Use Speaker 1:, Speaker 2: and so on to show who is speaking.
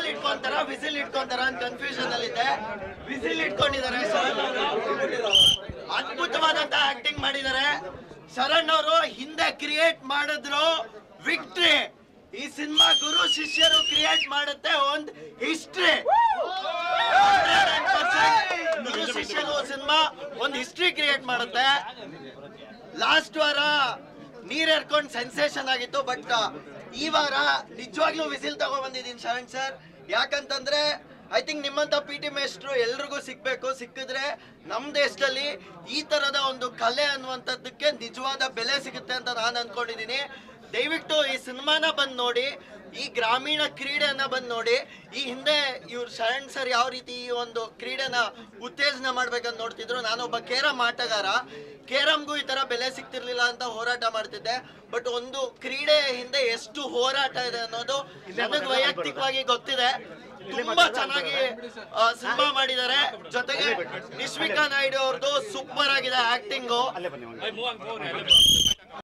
Speaker 1: ಇಟ್ಕೊಂತಾರ whistle ಇಟ್ಕೊಂತಾರ ಅಂತ confusion ಅಲ್ಲಿ ಇದೆ ವಿಸಿಲ್ ಇಟ್ಕೊಂಡಿದ್ದಾರೆ ಶರಣ್ ಅವರು ಅದ್ಭುತವಾದಂತ ಆಕ್ಟಿಂಗ್ ಮಾಡಿದ್ದಾರೆ ಶರಣ್ ಅವರು ಹಿಂದೆ ಕ್ರಿಯೇಟ್ ಮಾಡಿದ್ರು ವಿಕ್ಟ್ರಿ ಈ ಸಿನಿಮಾ ಗುರು ಶಿಷ್ಯರು ಕ್ರಿಯೇಟ್ ಮಾಡುತ್ತೆ ಒಂದ್ ಹಿಸ್ಟ್ರಿ ಗುರು ಶಿಷ್ಯರು ಸಿನಿಮಾ ಒಂದ್ ಹಿಸ್ಟ್ರಿ ಕ್ರಿಯೇಟ್ ಮಾಡುತ್ತೆ ಲಾಸ್ಟ್ ವಾರ ನೀರ್ ಎರ್ಕೊಂಡ್ ಸೆನ್ಸೇಷನ್ ಆಗಿತ್ತು ಬಟ್ ಈ ವಾರ ನಿಜವಾಗ್ಲೂ ವಿಸಿಲ್ ತಗೊಂಡ್ ಬಂದಿದ್ದೀನಿ ಶರಣ್ ಸರ್ ಯಾಕಂತಂದ್ರೆ ಐ ಥಿಂಕ್ ನಿಮ್ಮಂತ ಪಿ ಟಿ ಮೇಸ್ಟ್ರು ಎಲ್ರಿಗೂ ಸಿಗ್ಬೇಕು ಸಿಕ್ಕಿದ್ರೆ ನಮ್ ದೇಶದಲ್ಲಿ ಈ ತರದ ಒಂದು ಕಲೆ ಅನ್ನುವಂಥದ್ದಕ್ಕೆ ನಿಜವಾದ ಬೆಲೆ ಸಿಗುತ್ತೆ ಅಂತ ನಾನು ಅನ್ಕೊಂಡಿದ್ದೀನಿ ದಯವಿಟ್ಟು ಈ ಸಿನಿಮಾನ ಬಂದು ನೋಡಿ ಈ ಗ್ರಾಮೀಣ ಕ್ರೀಡೆಯನ್ನ ಬಂದು ನೋಡಿ ಈ ಹಿಂದೆ ಇವ್ರು ಶರಣ್ ಸರ್ ಯಾವ ರೀತಿ ಈ ಒಂದು ಕ್ರೀಡೆನ ಉತ್ತೇಜನ ಮಾಡ್ಬೇಕಂತ ನೋಡ್ತಿದ್ರು ನಾನೊಬ್ಬ ಕೇರಂ ಆಟಗಾರ ಕೇರಮ್ಗೂ ಈ ತರ ಬೆಲೆ ಸಿಗ್ತಿರ್ಲಿಲ್ಲ ಅಂತ ಹೋರಾಟ ಮಾಡ್ತಿದ್ದೆ ಬಟ್ ಒಂದು ಕ್ರೀಡೆ ಹಿಂದೆ ಎಷ್ಟು ಹೋರಾಟ ಇದೆ ಅನ್ನೋದು ನನಗೆ ವೈಯಕ್ತಿಕವಾಗಿ ಗೊತ್ತಿದೆ ತುಂಬಾ ಚೆನ್ನಾಗಿ ಸಿನಿಮಾ ಮಾಡಿದ್ದಾರೆ ಜೊತೆಗೆ ನಿಶ್ವಿಕಾ ನಾಯ್ಡು ಅವ್ರದ್ದು ಸೂಪರ್ ಆಗಿದೆ ಆಕ್ಟಿಂಗು